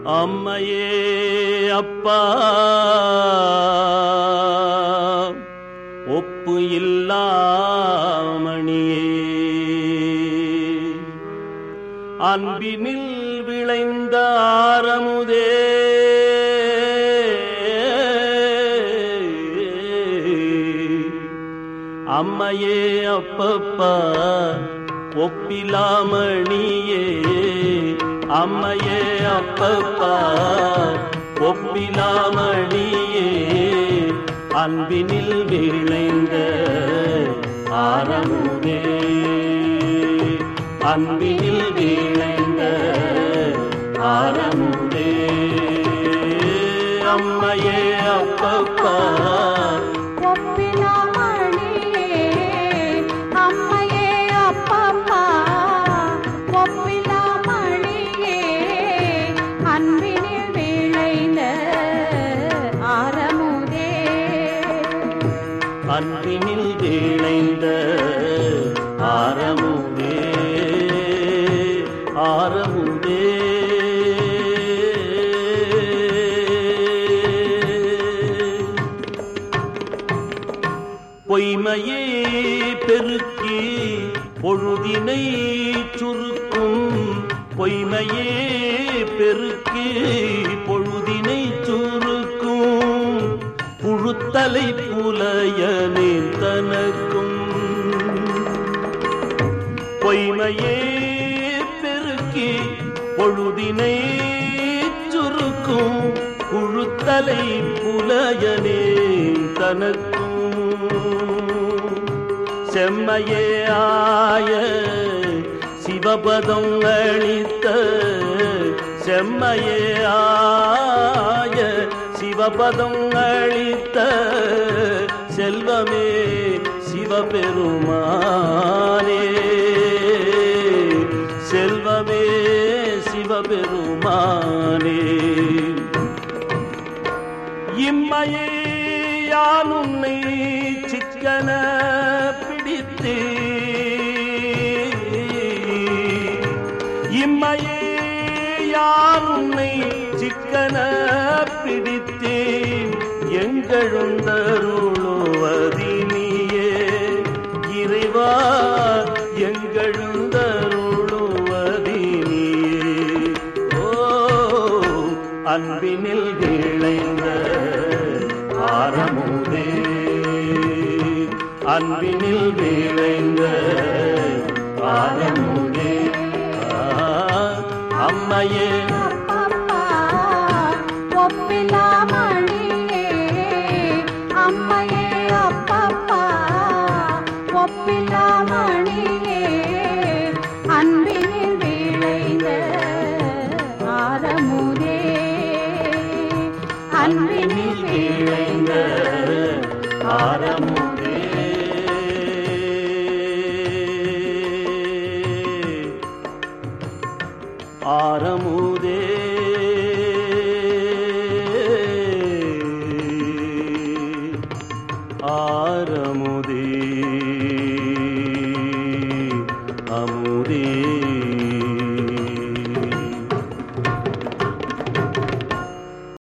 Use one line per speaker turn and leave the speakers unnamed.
அம்மையே அப்பா ஒப்பு இல்லாமணியே அன்பினில் விளைந்த ஆரமுதே அம்மையே அப்பப்பா ஒப்பிலாமணியே அம்மையே அப்பப்பா ஒப்பிலாமணியே அன்பினில் விளைந்த ஆரமுதே அன்பினில் விளைந்த ஆரமுதே அம்மையே அப்பப்பா
ஒப்பிலாமணியே அம்மையே அப்பப்பா ஒப்பிலாமணியே அன்பினில் விளைந்த ஆரமுதே
அன்பினில் விளைந்த ஆரமுதே ஆரமுதே பொய்மையே பெருக்கி பொழுதினை சுருக்கும் பொய்மையே பெருக்கி பொழுதினை சுருக்கும் புழுத்தலை புலையனே தனக்கும் பொய்மையே பெருக்கி பொழுதினை சுருக்கும் புழுத்தலை புலையனே தனக்கும் செம்மையே ஆய சிவபதம் அளித்த செம்மையே ஆய சிவபதம் அளித்த செல்வமே சிவபெருமானே செல்வமே சிவபெருமானே இம்மையே யான் உன்னை சிக்கன பிடித்து இம்மையே யான் உன்னை சிக்கன பிடித்தேன் எங்கழுந்தருளுவதினியே இறைவா எங்கழுந்தருளுவதினியே ஓ அன்பினில் விளைந்த ஆரமுதே அன்பினில் விளைந்த ஆரமுதே ஆ, அம்மையே
அப்பப்பா ஒப்பிலாமணியே அம்மையே அப்பப்பா ஒப்பிலாமணியே அன்பினில் விளைந்த ஆரமுதே அன்பினில்
விளைந்த ஆரமுதே ஆரமுதே ஆரமுதே